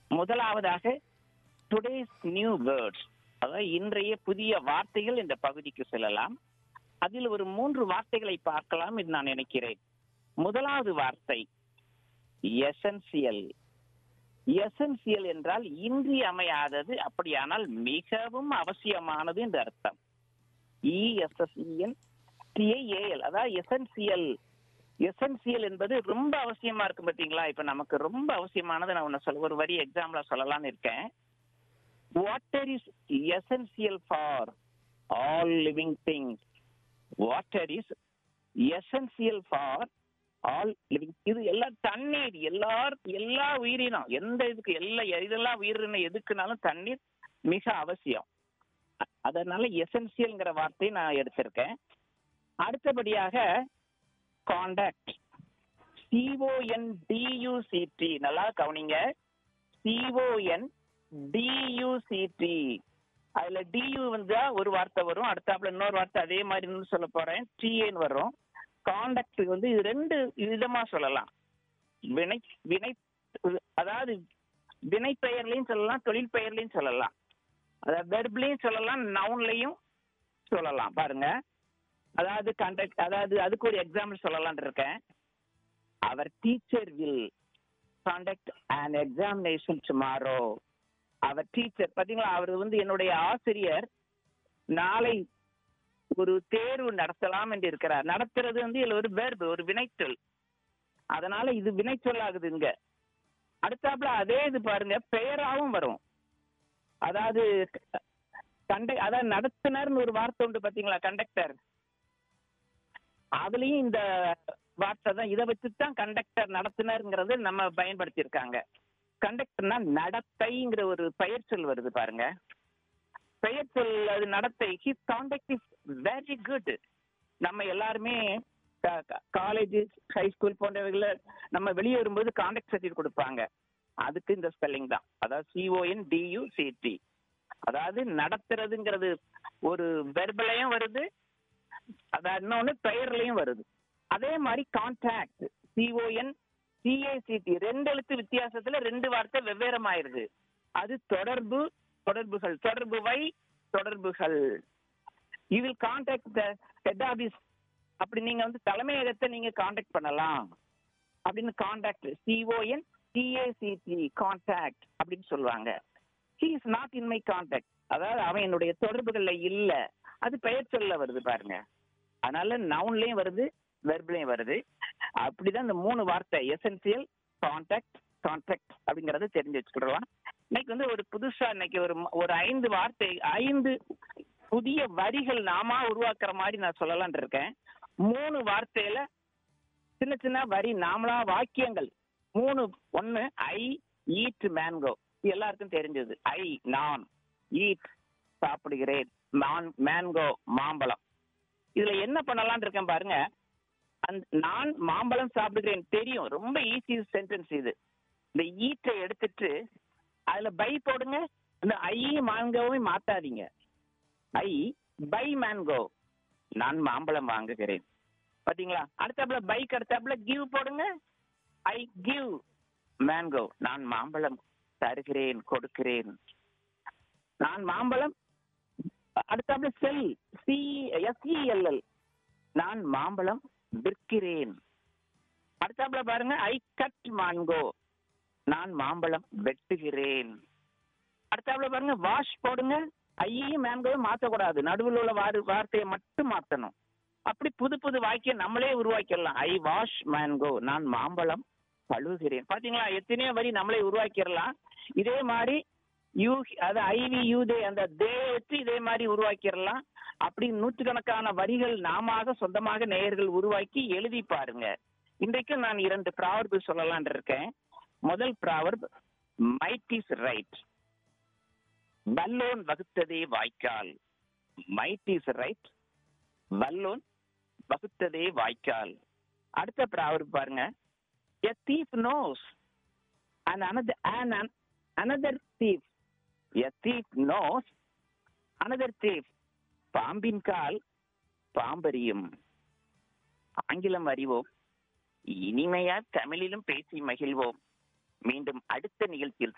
முதலாவதாக today's new words அதாவது இன்றைய புதிய வார்த்தைகள் இந்த பகுதிக்கு செல்லலாம் அதில் ஒரு மூன்று வார்த்தைகளை பார்க்கலாம் என்று நான் நினைக்கிறேன் முதலாவது வார்த்தை எசென்சியல் எசென்சியல் என்றால் இன்றியமையாதது அப்படியானால் மிகவும் அவசியமானது என்று அர்த்தம் இஎஸ்எஸ்இஎன் டிஐஏஎல் அதாவது எசென்சியல் எசென்சியல் என்பது ரொம்ப அவசியமா இருக்கு பாத்தீங்களா இப்ப நமக்கு ரொம்ப அவசியமானது நான் ஒன்னு சொல்ல ஒரு வரி எக்ஸாம்பிளா சொல்லலாம்னு இருக்கேன் water is essential for all living things water is essential for all living இது எல்லாம் தண்ணீர் எல்லார் எல்லா உயிரினம் எந்த இதுக்கு எல்லா இதெல்லாம் உயிரினம் எதுக்குனாலும் தண்ணீர் மிக அவசியம் அ- அதனால எசென்சியல்ங்கிற வார்த்தையை நான் எடுத்திருக்கேன் அடுத்தபடியாக காண்டாக்ட் சிஓஎன் டியூசிடி நல்லா கவனிங்க சிஓஎன் டியூசிடி அதுல டியூ வந்தா ஒரு வார்த்தை வரும் அடுத்தாப்புல இன்னொரு வார்த்தை அதே மாதிரி இன்னும் சொல்ல போறேன் டிஏன்னு வரும் காண்டாக்ட் வந்து இது ரெண்டு விதமா சொல்லலாம் வினை வினை அதாவது வினை பெயர்லையும் சொல்லலாம் தொழில் பெயர்லையும் சொல்லலாம் அதாவது வெர்ப்லையும் சொல்லலாம் நவுன்லையும் சொல்லலாம் பாருங்க அதாவது கான்டாக்ட் அதாவது அதுக்கு ஒரு எக்ஸாம்பிள் சொல்லலாம்னு இருக்கேன் அவர் teacher will conduct an examination tomorrow அவர் டீச்சர் பாத்தீங்களா அவர் வந்து என்னுடைய ஆசிரியர் நாளை ஒரு தேர்வு நடத்தலாம் என்று இருக்கிறார் நடத்துறது வந்து இதுல ஒரு verb ஒரு வினைச்சொல் அதனால இது வினைச்சொல் ஆகுது இங்க அடுத்தாப்புல அதே இது பாருங்க பெயராவும் வரும் அதாவது கண்ட அதாவது நடத்துனர்னு ஒரு வார்த்தை உண்டு பாத்தீங்களா கண்டக்டர் அதுலயும் இந்த வார்த்தை தான் இதை வச்சு தான் கண்டக்டர் நடத்துனருங்கிறது நம்ம பயன்படுத்தி இருக்காங்க கண்டக்டர்னா நடத்தைங்கிற ஒரு பெயர் சொல் வருது பாருங்க பெயர் சொல் அது நடத்தை his conduct is very good நம்ம எல்லாருமே காலேஜ் ஹை ஸ்கூல் போன்றவைகள நம்ம வெளியே வரும்போது காண்டக்ட் சர்டிஃபிகேட் கொடுப்பாங்க அதுக்கு இந்த ஸ்பெல்லிங் தான் அதாவது சிஓஎன் டியூ சிடி அதாவது நடத்துறதுங்கிறது ஒரு வெர்பலையும் வருது அதான் இன்னொன்னு பெயர்லயும் வருது அதே மாதிரி கான்டாக்ட் சிஓஎன் சிஏசிடி ரெண்டு எழுத்து வித்தியாசத்துல ரெண்டு வார்த்தை வெவ்வேறமாயிருது அது தொடர்பு தொடர்புகள் தொடர்புவை தொடர்புகள் you will contact the head office அப்படி நீங்க வந்து தலைமையகத்தை நீங்க கான்டாக்ட் பண்ணலாம் அப்படின்னு கான்டாக்ட் சிஓஎன் சிஏசிடி கான்டாக்ட் அப்படின்னு சொல்லுவாங்க he is not in my contact அதாவது அவன் என்னுடைய தொடர்புகள்ல இல்ல அது பெயர் சொல்ல வருது பாருங்க அதனால நவுன்லயும் வருது வெர்ப்லயும் வருது அப்படிதான் இந்த மூணு வார்த்தை எசென்சியல் கான்டாக்ட் கான்டாக்ட் அப்படிங்கறத தெரிஞ்சு வச்சுக்கிடலாம் இன்னைக்கு வந்து ஒரு புதுசா இன்னைக்கு ஒரு ம- ஒரு ஐந்து வார்த்தை ஐந்து புதிய வரிகள் நாமா உருவாக்குற மாதிரி நான் சொல்லலாம்னு இருக்கேன் மூணு வார்த்தையில சின்ன சின்ன வரி நாமளா வாக்கியங்கள் மூணு ஒன்னு ஐ ஈட் மேங்கோ இது எல்லாருக்கும் தெரிஞ்சது ஐ நான் ஈட் சாப்பிடுகிறேன் நான் மேங்கோ மாம்பழம் இதுல என்ன பண்ணலாம்னு இருக்கேன் பாருங்க அந்த நான் மாம்பழம் சாப்பிடுகிறேன் தெரியும் ரொம்ப ஈஸி சென்டென்ஸ் இது இந்த ஈட்டை எடுத்துட்டு அதுல பை போடுங்க இந்த ஐ மாங்கோவை மாத்தாதீங்க ஐ பை மேங்கோ நான் மாம்பழம் வாங்குகிறேன் பாத்தீங்களா அடுத்தாப்புல பைக் அடுத்தாப்புல கிவ் போடுங்க ஐ கிவ் மேங்கோ நான் மாம்பழம் தருகிறேன் கொடுக்கிறேன் நான் மாம்பழம் அடுத்தாப்புல செல் சி எஸ்இஎல்எல் நான் மாம்பழம் விற்கிறேன் அடுத்தாப்புல பாருங்க ஐ கட் மாங்கோ நான் மாம்பழம் வெட்டுகிறேன் அடுத்தாப்புல பாருங்க வாஷ் போடுங்க ஐயையும் மேங்கோவும் மாத்தக்கூடாது நடுவில் உள்ள வார் வார்த்தையை மட்டும் மாத்தணும் அப்படி புது புது வாக்கியம் நம்மளே உருவாக்கிடலாம் ஐ வாஷ் மேங்கோ நான் மாம்பழம் கழுவுகிறேன் பாத்தீங்களா எத்தனையோ வரி நம்மளே உருவாக்கிடலாம் இதே மாதிரி யூ அது ஐவி யூ தே அந்த தே வச்சு இதே மாதிரி உருவாக்கிடலாம் அப்படி நூற்றுக்கணக்கான வரிகள் நாமாக சொந்தமாக நேயர்கள் உருவாக்கி எழுதி பாருங்க இன்றைக்கு நான் இரண்டு ப்ராவர்பு சொல்லலான் இருக்கேன் முதல் ப்ராவர்ப் மைட் இஸ் ரைட் வல்லோன் வகுத்ததே வாய்க்கால் மைட் இஸ் ரைட் வல்லோன் வகுத்ததே வாய்க்கால் அடுத்த ப்ராவர்ப் பாருங்க a thief knows and another and an, another thief a thief knows another thief பாம்பின் கால் பாம்பரியும் ஆங்கிலம் அறிவோம் இனிமையா தமிழிலும் பேசி மகிழ்வோம் மீண்டும் அடுத்த நிகழ்ச்சியில்